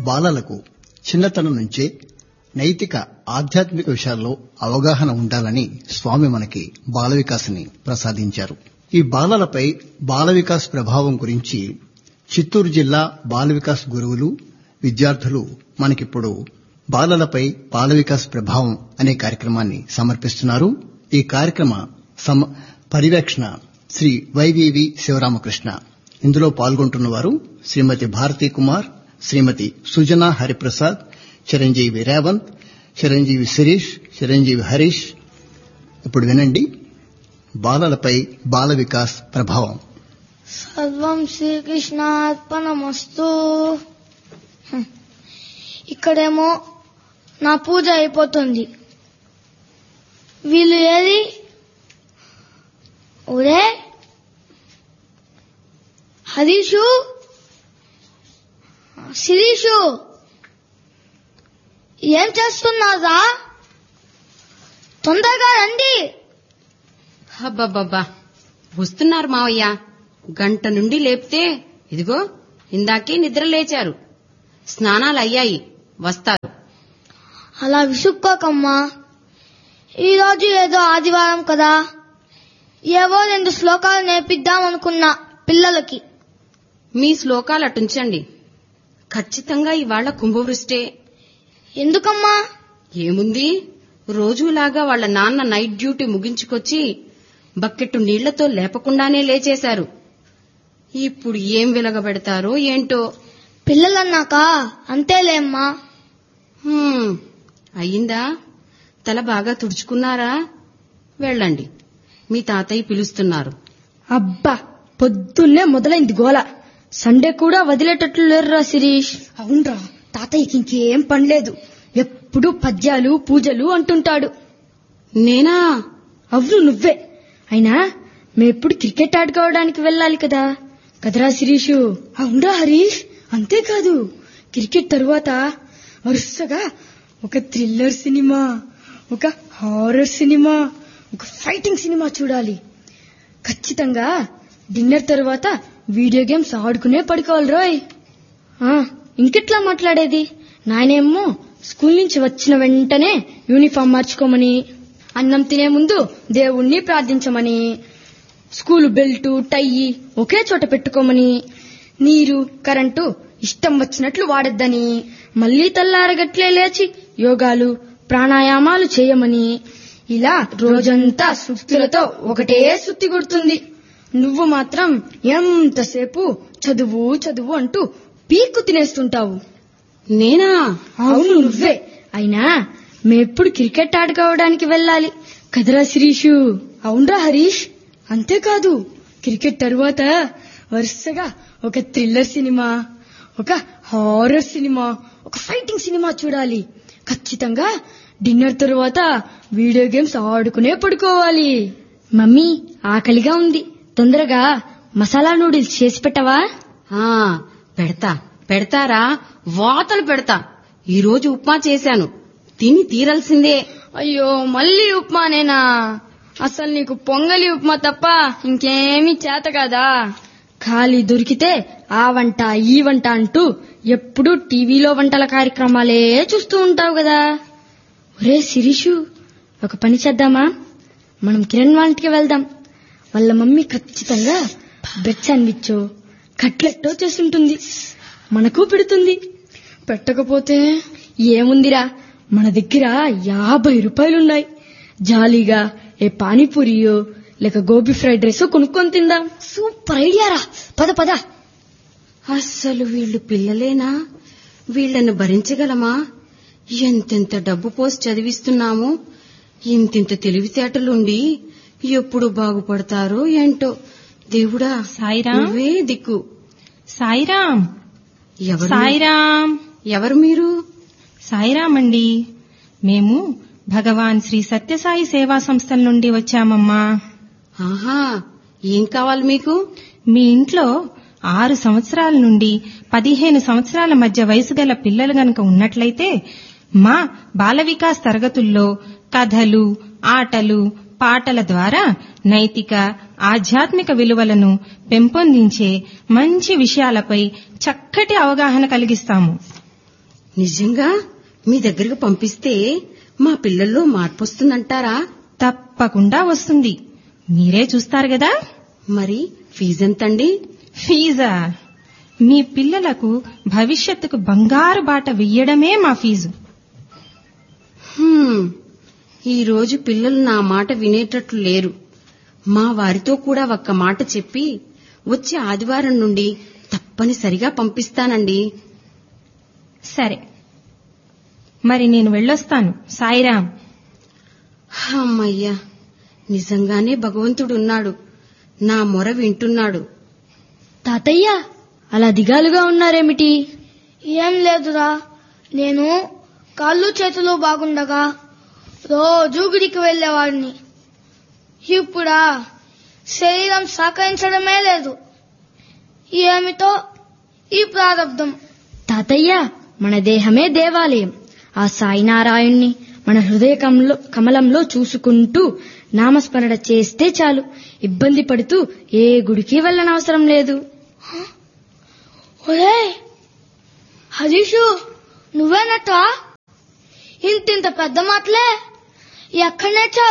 బాలలకు చిన్నతనం నుంచే నైతిక ఆధ్యాత్మిక విషయాల్లో అవగాహన ఉండాలని స్వామి మనకి బాల వికాస్ని ప్రసాదించారు ఈ బాలలపై బాల వికాస్ ప్రభావం గురించి చిత్తూరు జిల్లా బాల వికాస్ గురువులు విద్యార్థులు మనకిప్పుడు బాలలపై బాల వికాస్ ప్రభావం అనే కార్యక్రమాన్ని సమర్పిస్తున్నారు ఈ కార్యక్రమ సమ పర్యవేక్షణ శ్రీ వైవివి శివరామకృష్ణ ఇందులో పాల్గొంటున్న వారు శ్రీమతి భారతీ కుమార్ శ్రీమతి సుజనా హరిప్రసాద్ చిరంజీవి రేవంత్ చిరంజీవి శిరీష్ చిరంజీవి హరీష్ ఇప్పుడు వినండి బాలలపై బాల వికాస్ ప్రభావం సర్వం శ్రీకృష్ణార్పణమస్తు హ్మ్. ఇక్కడేమో నా పూజ అయిపోతుంది వీళ్ళు ఏది ఒరే హరీషు శిరీషు ఏం చేస్తున్నారా తొందరగా రండి అబ్బబ్బబ్బా వస్తున్నారు మావయ్య గంట నుండి లేపితే ఇదిగో ఇందాకే నిద్ర లేచారు స్నానాలు అయ్యాయి వస్తారు అలా విసుక్కోకమ్మా ఈరోజు ఏదో ఆదివారం కదా ఏవో రెండు శ్లోకాలు నేర్పిద్దాం అనుకున్నా పిల్లలకి మీ శ్లోకాలు అటుంచండి ఖచ్చితంగా ఇవాళ కుంభవృష్టే ఎందుకమ్మా ఏముంది రోజులాగా వాళ్ళ నాన్న నైట్ డ్యూటీ ముగించుకొచ్చి బకెట్టు నీళ్లతో లేపకుండానే లేచేశారు ఇప్పుడు ఏం వెలగబెడతారో ఏంటో పిల్లలన్నాక అంతేలేమ్మా హ్మ్, అయ్యిందా తల బాగా తుడుచుకున్నారా వెళ్ళండి మీ తాతయ్య పిలుస్తున్నారు అబ్బా పొద్దున్నే మొదలైంది గోల సండే కూడా వదిలేటట్లు లేరురా శిరీష్ అవునరా తాతయ్యకి ఇంకేం పనిలేదు ఎప్పుడు పద్యాలు పూజలు అంటుంటాడు నేనా అవును నువ్వే అయినా మేమెప్పుడు క్రికెట్ ఆడుకోవడానికి వెళ్ళాలి కదా కదరా శిరీషు అవునరా హరీష్ అంతేకాదు క్రికెట్ తరువాత వరుసగా ఒక థ్రిల్లర్ సినిమా ఒక హారర్ సినిమా ఒక ఫైటింగ్ సినిమా చూడాలి ఖచ్చితంగా డిన్నర్ తర్వాత వీడియో గేమ్స్ ఆడుకునే పడుకోవాలి రోయ్ ఆ, ఇంకెట్లా మాట్లాడేది నాయనేమో స్కూల్ నుంచి వచ్చిన వెంటనే యూనిఫామ్ మార్చుకోమని అన్నం తినే ముందు దేవుణ్ణి ప్రార్థించమని స్కూలు బెల్టు టై ఒకే చోట పెట్టుకోమని నీరు కరెంటు ఇష్టం వచ్చినట్లు వాడొద్దని మళ్లీ తెల్లారగట్లే లేచి యోగాలు ప్రాణాయామాలు చేయమని ఇలా రోజంతా సుత్తులతో ఒకటే సుత్తి కొడుతుంది నువ్వు మాత్రం ఎంతసేపు చదువు చదువు అంటూ పీక్కు తినేస్తుంటావు నేనా అవును నువ్వే అయినా మేప్పుడు క్రికెట్ ఆడుకోవడానికి వెళ్ళాలి కదరా శిరీషు అవునరా హరీష్ అంతేకాదు క్రికెట్ తరువాత వరుసగా ఒక థ్రిల్లర్ సినిమా ఒక హారర్ సినిమా ఒక ఫైటింగ్ సినిమా చూడాలి ఖచ్చితంగా డిన్నర్ తరువాత వీడియో గేమ్స్ ఆడుకునే పడుకోవాలి మమ్మీ ఆకలిగా ఉంది తొందరగా మసాలా నూడిల్స్ చేసి పెట్టవా ఆ పెడతా పెడతారా వాతలు పెడతా ఈ రోజు ఉప్మా చేశాను తిని తీరాల్సిందే అయ్యో మళ్ళీ ఉప్మానేనా అసలు నీకు పొంగలి ఉప్మా తప్ప ఇంకేమీ చేత కాదా ఖాళీ దొరికితే ఆ వంట ఈ వంట అంటూ ఎప్పుడూ టీవీలో వంటల కార్యక్రమాలే చూస్తూ ఉంటావు కదా ఒరే శిరీషు ఒక పని చేద్దామా మనం కిరణ్ వాళ్ళకి వెళ్దాం వాళ్ళ మమ్మీ ఖచ్చితంగా బ్రెడ్ శాండ్విచ్చో కట్లెట్టో చేస్తుంటుంది మనకు పెడుతుంది పెట్టకపోతే ఏముందిరా మన దగ్గర యాభై రూపాయలున్నాయి జాలీగా ఏ పానీపూరియో లేక గోబీ ఫ్రైడ్ రైస్ కొనుక్కొని తిందాం సూపర్ ఐడియారా పద పద అస్సలు వీళ్ళు పిల్లలేనా వీళ్ళను భరించగలమా ఎంతెంత డబ్బు పోసి చదివిస్తున్నాము ఇంతింత తెలివితేటలుండి ఎప్పుడు బాగుపడతారో ఏంటో దేవుడా సాయిరాం. నువ్వే దిక్కు సాయిరాం ఎవరు సాయిరాం ఎవరు మీరు సాయిరాం అండి మేము భగవాన్ శ్రీ సత్యసాయి సేవా సంస్థల నుండి వచ్చామమ్మా ఆహా ఏం కావాలి మీకు మీ ఇంట్లో ఆరు సంవత్సరాల నుండి పదిహేను సంవత్సరాల మధ్య వయసు గల పిల్లలు గనక ఉన్నట్లయితే మా బాల వికాస్ తరగతుల్లో కథలు ఆటలు పాటల ద్వారా నైతిక ఆధ్యాత్మిక విలువలను పెంపొందించే మంచి విషయాలపై చక్కటి అవగాహన కలిగిస్తాము నిజంగా మీ దగ్గరకు పంపిస్తే మా పిల్లల్లో మార్పు వస్తుందంటారా తప్పకుండా వస్తుంది మీరే చూస్తారు కదా మరి ఫీజెంతండి ఫీజా మీ పిల్లలకు భవిష్యత్తుకు బంగారు బాట వెయ్యడమే మా ఫీజు హ్మ్, ఈ రోజు పిల్లలు నా మాట వినేటట్లు లేరు మా వారితో కూడా ఒక్క మాట చెప్పి వచ్చే ఆదివారం నుండి తప్పనిసరిగా పంపిస్తానండి సరే మరి నేను వెళ్ళొస్తాను సాయిరాం అమ్మయ్యా నిజంగానే భగవంతుడు ఉన్నాడు నా మొర వింటున్నాడు తాతయ్య అలా దిగాలుగా ఉన్నారేమిటి ఏం లేదురా నేను కాళ్ళు చేతులు బాగుండగా రోజు గుడికి వెళ్ళేవాడిని ఇప్పుడా శరీరం సహకరించడమే లేదు ఏమిటో ఈ ప్రారంధం తాతయ్య మన దేహమే దేవాలయం ఆ సాయినారాయణ్ణి మన హృదయ కమలో కమలంలో చూసుకుంటూ నామస్మరణ చేస్తే చాలు ఇబ్బంది పడుతూ ఏ గుడికి వెళ్ళనవసరం లేదు ఒరే హరీషు నువ్వేనట్రా ఇంతింత పెద్ద మాటలే ఎక్కడ నేర్చావు